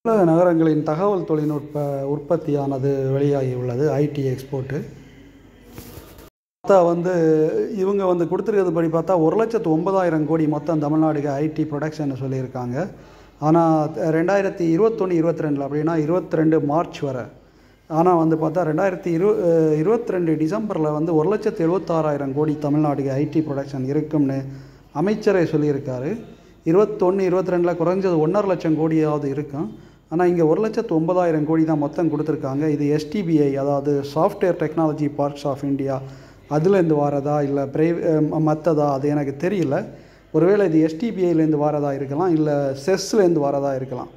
உலக நகரங்களின் தகவல் தொழில்நுட்ப உற்பத்தியானது வெளியாகியுள்ளது ஐடி எக்ஸ்போர்ட்டு பார்த்தா வந்து இவங்க வந்து கொடுத்துருக்கிறது படி பார்த்தா ஒரு லட்சத்து ஒன்பதாயிரம் கோடி மொத்தம் தமிழ்நாடுக்கு ஐடி ப்ரொடக்ஷன் சொல்லியிருக்காங்க ஆனால் ரெண்டாயிரத்தி இருபத்தொன்று இருபத்தி ரெண்டில் அப்படின்னா இருபத்தி ரெண்டு மார்ச் வரை ஆனால் வந்து பார்த்தா ரெண்டாயிரத்தி இரு இருபத்தி ரெண்டு டிசம்பரில் வந்து ஒரு லட்சத்து எழுபத்தாறாயிரம் கோடி தமிழ்நாடுக்கு ஐடி ப்ரொடக்ஷன் இருக்கும்னு அமைச்சரே சொல்லியிருக்காரு இருபத்தொன்று இருபத்தி ரெண்டில் குறைஞ்சது ஒன்றரை லட்சம் கோடியாவது இருக்கும் ஆனால் இங்கே ஒரு லட்சத்து ஒன்பதாயிரம் கோடி தான் மொத்தம் கொடுத்துருக்காங்க இது எஸ்டிபிஐ அதாவது software technology parks of India அதுலேருந்து வாரதா இல்லை பிரைவ் மற்றதா அது எனக்கு தெரியல ஒருவேளை இது எஸ்டிபிஐலேருந்து வாரதா இருக்கலாம் இல்லை செஸ்லேருந்து வாரதா இருக்கலாம்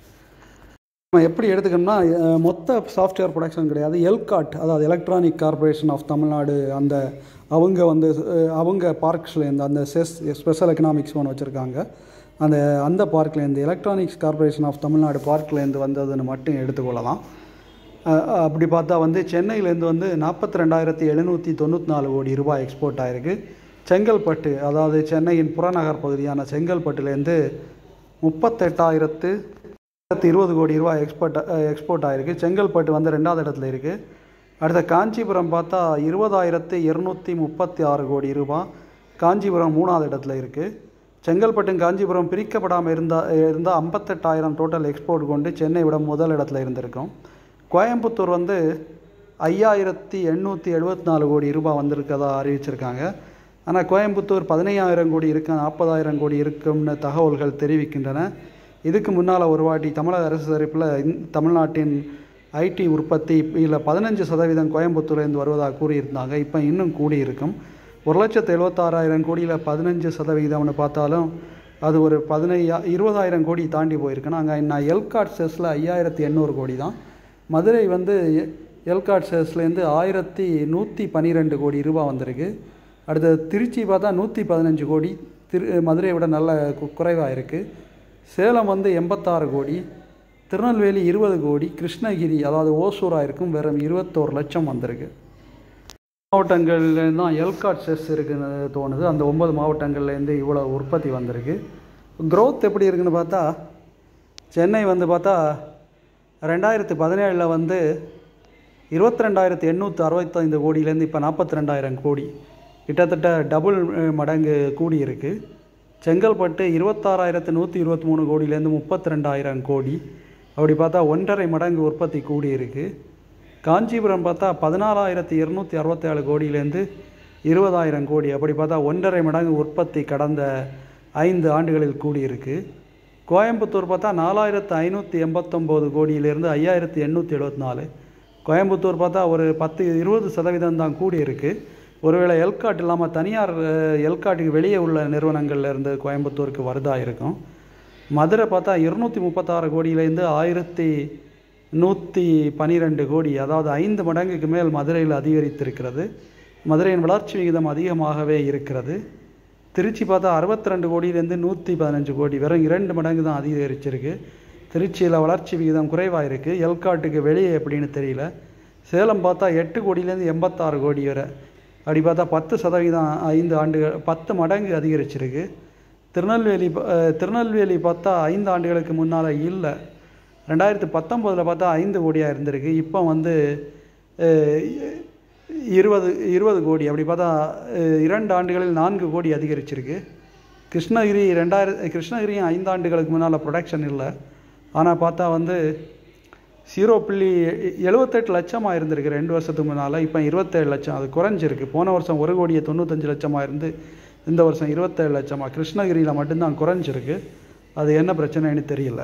நம்ம எப்படி எடுத்துக்கணும்னா அஹ், மொத்த சாஃப்ட்வேர் ப்ரொடக்ஷன் கிடையாது எல்காட் அதாவது எலக்ட்ரானிக் கார்ப்பரேஷன் ஆஃப் தமிழ்நாடு அந்த அவங்க வந்து அஹ், அவங்க பார்க்ஸ்லேருந்து அந்த செஸ் ஸ்பெஷல் எக்கனாமிக்ஸ் ஒன்று வச்சுருக்காங்க அந்த அந்த பார்க்லேருந்து எலக்ட்ரானிக்ஸ் கார்ப்பரேஷன் ஆஃப் தமிழ்நாடு பார்க்லேருந்து வந்ததுன்னு மட்டும் எடுத்துக்கொள்ளலாம் அஹ், அப்படி பார்த்தா வந்து சென்னையிலேருந்து வந்து நாற்பத்தி ரெண்டாயிரத்தி எழுநூற்றி தொண்ணூற்றி நாலு கோடி ரூபாய் எக்ஸ்போர்ட் ஆயிருக்கு செங்கல்பட்டு அதாவது சென்னையின் புறநகர் பகுதியான செங்கல்பட்டுலேருந்து முப்பத்தெட்டாயிரத்து ஆயிரத்தி இருபது கோடி ரூபாய் எக்ஸ்போர்ட் எக்ஸ்போர்ட் ஆயிருக்கு செங்கல்பட்டு வந்து ரெண்டாவது இடத்துல இருக்குது அடுத்த காஞ்சிபுரம் பார்த்தா இருபதாயிரத்து இருநூற்றி முப்பத்தி ஆறு கோடி ரூபாய் காஞ்சிபுரம் மூணாவது இடத்துல இருக்குது செங்கல்பட்டும் காஞ்சிபுரம் பிரிக்கப்படாமல் இருந்தால் இருந்தால் ஐம்பத்தெட்டாயிரம் டோட்டல் எக்ஸ்போர்ட் கொண்டு சென்னை விட முதல் இடத்துல இருந்திருக்கும் கோயம்புத்தூர் வந்து ஐயாயிரத்தி எண்ணூற்றி எழுபத்தி நாலு கோடி ரூபாய் வந்திருக்கதா அறிவிச்சிருக்காங்க ஆனால் கோயம்புத்தூர் பதினையாயிரம் கோடி இருக்கு நாற்பதாயிரம் கோடி இருக்கும்னு தகவல்கள் தெரிவிக்கின்றன இதுக்கு முன்னால் ஒரு வாட்டி தமிழக அரசு தரப்பில் இந்த தமிழ்நாட்டின் ஐடி உற்பத்தி இல்லை பதினஞ்சு சதவீதம் கோயம்புத்தூர்லேருந்து வருவதாக கூறியிருந்தாங்க இப்போ இன்னும் கூடி இருக்கும் ஒரு லட்சத்து எழுபத்தாறாயிரம் கோடியில் பதினஞ்சு சதவிகிதம்னு பார்த்தாலும் அது ஒரு பதினையா இருபதாயிரம் கோடி தாண்டி போயிருக்குன்னா அங்கே நான் எல்காட் செஸ்ஸில் ஐயாயிரத்தி எண்ணூறு கோடி தான் மதுரை வந்து எ- எல்காட் செஸ்லேருந்து ஆயிரத்தி நூற்றி பன்னிரெண்டு கோடி ரூபாய் வந்திருக்கு அடுத்தது திருச்சி பார்த்தா நூற்றி பதினஞ்சு கோடி திரு மதுரையை விட நல்ல குறைவாக இருக்குது சேலம் வந்து எண்பத்தாறு கோடி திருநெல்வேலி இருபது கோடி கிருஷ்ணகிரி அதாவது ஓசூராக இருக்கும் வெறும் இருபத்தோரு லட்சம் வந்திருக்கு மாவட்டங்கள்ல தான் எல்காட் செஸ் இருக்குன்னு தோணுது அந்த ஒன்பது மாவட்டங்கள்லேருந்து இவ்வளோ உற்பத்தி வந்திருக்கு growth எப்படி இருக்குன்னு பார்த்தா சென்னை வந்து பார்த்தா ரெண்டாயிரத்து பதினேழில் வந்து இருபத்தி ரெண்டாயிரத்து எண்ணூற்றி அறுபத்தைந்து கோடியிலேருந்து இப்போ நாற்பத்தி ரெண்டாயிரம் கோடி கிட்டத்தட்ட டபுள் மடங்கு கூடி இருக்கு செங்கல்பட்டு இருபத்தாறாயிரத்து நூற்றி இருபத்தி மூணு கோடியிலேருந்து முப்பத்தி ரெண்டாயிரம் கோடி அப்படி பார்த்தா ஒன்றரை மடங்கு உற்பத்தி கூடி இருக்கு காஞ்சிபுரம் பார்த்தா பதினாலாயிரத்தி இருநூற்றி அறுபத்தேழு கோடியிலேருந்து இருபதாயிரம் கோடி அப்படி பார்த்தா ஒன்றரை மடங்கு உற்பத்தி கடந்த ஐந்து ஆண்டுகளில் கூடியிருக்கு கோயம்புத்தூர் பார்த்தா நாலாயிரத்து ஐநூற்றி எண்பத்தொம்போது கோடியிலேருந்து ஐயாயிரத்தி எண்ணூற்றி எழுபத்தி நாலு கோயம்புத்தூர் பார்த்தா ஒரு பத்து இருபது சதவீதம் தான் கூடியிருக்கு ஒருவேளை எல்காட் இல்லாமல் தனியார் அஹ், எல்காட்டுக்கு வெளியே உள்ள நிறுவனங்கள்ல இருந்து கோயம்புத்தூருக்கு வருதா இருக்கும் மதுரை பார்த்தா இருநூற்றி முப்பத்தாறு கோடியிலேருந்து ஆயிரத்தி நூற்றி பன்னிரெண்டு கோடி அதாவது ஐந்து மடங்குக்கு மேல் மதுரையில் அதிகரித்திருக்கிறது மதுரையின் வளர்ச்சி விகிதம் அதிகமாகவே இருக்கிறது திருச்சி பார்த்தா அறுபத்தி ரெண்டு கோடியிலேருந்து நூற்றி பதினஞ்சு கோடி வெறும் இரண்டு மடங்கு தான் அதிகரிச்சிருக்கு திருச்சியில் வளர்ச்சி விகிதம் குறைவாக இருக்குது எல்காட்டுக்கு வெளியே எப்படின்னு தெரியல சேலம் பார்த்தா எட்டு கோடியிலேருந்து எண்பத்தாறு கோடி வரை அப்படி பார்த்தா பத்து சதவீதம் ஐந்து ஆண்டுகள் பத்து மடங்கு அதிகரிச்சிருக்கு திருநெல்வேலி ப- அஹ், திருநெல்வேலி பார்த்தா ஐந்து ஆண்டுகளுக்கு முன்னால் இல்லை ரெண்டாயிரத்து பத்தொம்போதில் பார்த்தா ஐந்து கோடியாக இருந்திருக்கு இப்போ வந்து அஹ், இருபது இருபது கோடி அப்படி பார்த்தா அஹ், இரண்டு ஆண்டுகளில் நான்கு கோடி அதிகரிச்சிருக்கு கிருஷ்ணகிரி ரெண்டாயிரம் கிருஷ்ணகிரியும் ஐந்து ஆண்டுகளுக்கு முன்னால் ப்ரொடக்ஷன் இல்லை ஆனால் பார்த்தா வந்து ஜீரோ புள்ளி எழுபத்தெட்டு லட்சமாக இருந்திருக்கு ரெண்டு வருஷத்துக்கு முன்னால் இப்போ இருபத்தேழு லட்சம் அது குறைஞ்சிருக்கு போன வருஷம் ஒரு கோடியே தொண்ணூத்தஞ்சு லட்சமாக இருந்து இந்த வருஷம் இருபத்தேழு லட்சமாக கிருஷ்ணகிரியில் மட்டும்தான் குறைஞ்சிருக்கு அது என்ன பிரச்சனைன்னு தெரியல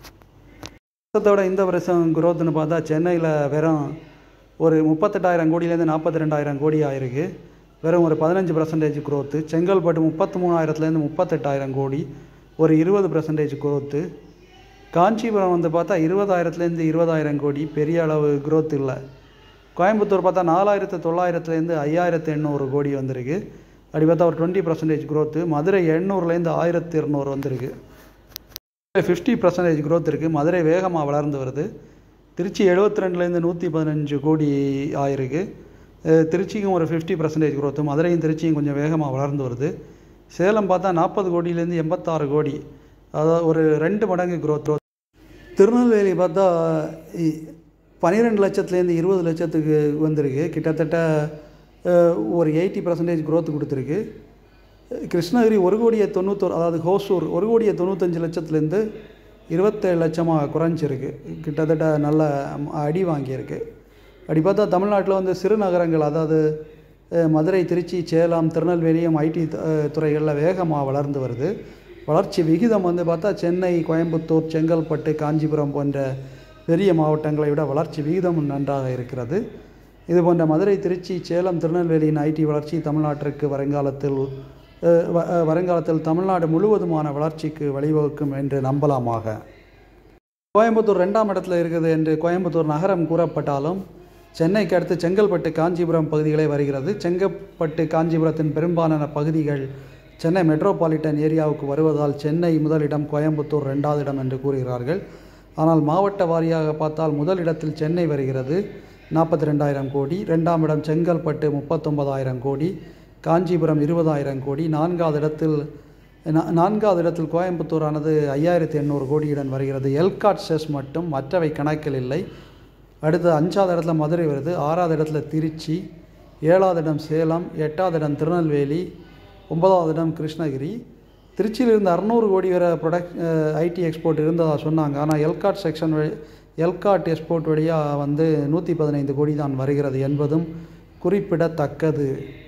வருஷத்தோட இந்த வருஷம் growthன்னு பார்த்தா சென்னையில் வெறும் ஒரு முப்பத்தெட்டாயிரம் கோடியிலேருந்து நாற்பத்தி ரெண்டாயிரம் கோடி ஆயிருக்கு வெறும் ஒரு பதினஞ்சு பர்சன்டேஜ் growth செங்கல்பட்டு முப்பத்தி மூணாயிரத்துலேருந்து முப்பத்தெட்டாயிரம் கோடி ஒரு இருபது பர்சன்டேஜ் growth காஞ்சிபுரம் வந்து பார்த்தா இருபதாயிரத்துலேருந்து இருபதாயிரம் கோடி பெரிய அளவு growth இல்லை கோயம்புத்தூர் பார்த்தா நாலாயிரத்து தொள்ளாயிரத்துலேருந்து ஐயாயிரத்து எண்ணூறு கோடி வந்திருக்கு அப்படி பார்த்தா ஒரு டுவெண்ட்டி பர்சன்டேஜ் growth மதுரை எண்ணூறுலேருந்து ஆயிரத்து இருநூறு வந்திருக்கு ஃபிஃப்டி பர்சன்டேஜ் growth இருக்குது மதுரை வேகமாக வளர்ந்து வருது திருச்சி 72 ரெண்டுலேருந்து நூற்றி பதினஞ்சு கோடி ஆயிருக்கு அஹ் திருச்சிக்கும் ஒரு ஃபிஃப்டி பர்சன்டேஜ் growth மதுரையும் திருச்சியும் கொஞ்சம் வேகமாக வளர்ந்து வருது சேலம் பார்த்தா நாற்பது கோடியிலேருந்து எண்பத்தாறு கோடி அதாவது ஒரு ரெண்டு மடங்கு growth திருநெல்வேலி பார்த்தா பன்னிரெண்டு லட்சத்துலேருந்து இருபது லட்சத்துக்கு வந்திருக்கு கிட்டத்தட்ட அஹ், ஒரு எயிட்டி பர்சன்டேஜ் growth கொடுத்துருக்கு கிருஷ்ணகிரி ஒரு கோடியே தொண்ணூத்தொரு அதாவது ஹோசூர் ஒரு கோடியே தொண்ணூத்தஞ்சு லட்சத்துலேருந்து இருபத்தேழு லட்சமாக குறைஞ்சிருக்கு கிட்டத்தட்ட நல்ல ம், அடி வாங்கியிருக்கு அப்படி பார்த்தா தமிழ்நாட்டில் வந்து சிறு நகரங்கள் அதாவது அஹ், மதுரை திருச்சி சேலம் திருநெல்வேலியும் ஐடி துறைகளில் வேகமாக வளர்ந்து வருது வளர்ச்சி விகிதம் வந்து பார்த்தா சென்னை கோயம்புத்தூர் செங்கல்பட்டு காஞ்சிபுரம் போன்ற பெரிய மாவட்டங்களை விட வளர்ச்சி விகிதம் நன்றாக இருக்கிறது இது போன்ற மதுரை திருச்சி சேலம் திருநெல்வேலியின் ஐடி வளர்ச்சி தமிழ்நாட்டிற்கு வருங்காலத்தில் அஹ், வ- அஹ், வருங்காலத்தில் தமிழ்நாடு முழுவதுமான வளர்ச்சிக்கு வழிவகுக்கும் என்று நம்பலாமாக கோயம்புத்தூர் ரெண்டாம் இடத்துல இருக்குது என்று கோயம்புத்தூர் நகரம் கூறப்பட்டாலும் சென்னைக்கு அடுத்து செங்கல்பட்டு காஞ்சிபுரம் பகுதிகளே வருகிறது செங்கல்பட்டு காஞ்சிபுரத்தின் பெரும்பாலான பகுதிகள் சென்னை மெட்ரோபாலிட்டன் ஏரியாவுக்கு வருவதால் சென்னை முதலிடம் கோயம்புத்தூர் ரெண்டாவது இடம் என்று கூறுகிறார்கள் ஆனால் மாவட்ட வாரியாக பார்த்தால் முதல் இடத்தில் சென்னை வருகிறது நாற்பத்தி ரெண்டாயிரம் கோடி ரெண்டாம் இடம் செங்கல்பட்டு முப்பத்தொன்பதாயிரம் கோடி காஞ்சிபுரம் இருபதாயிரம் கோடி நான்காவது இடத்தில் நா- நான்காவது இடத்தில் கோயம்புத்தூரானது ஐயாயிரத்தி எண்ணூறு கோடியுடன் வருகிறது எல்காட் செஸ் மட்டும் மற்றவை கணக்கில் இல்லை அடுத்து அஞ்சாவது இடத்துல மதுரை வருது ஆறாவது இடத்துல திருச்சி ஏழாவது இடம் சேலம் எட்டாவது இடம் திருநெல்வேலி ஒன்பதாவது இடம் கிருஷ்ணகிரி திருச்சியில் இருந்து அறநூறு கோடி வரை ப்ரொடக்ட் ஐடி எக்ஸ்போர்ட் இருந்ததாக சொன்னாங்க ஆனால் எல்காட் செக்ஷன் வழி எல்காட் எக்ஸ்போர்ட் வழியாக வந்து நூற்றி பதினைந்து கோடி தான் வருகிறது என்பதும் குறிப்பிடத்தக்கது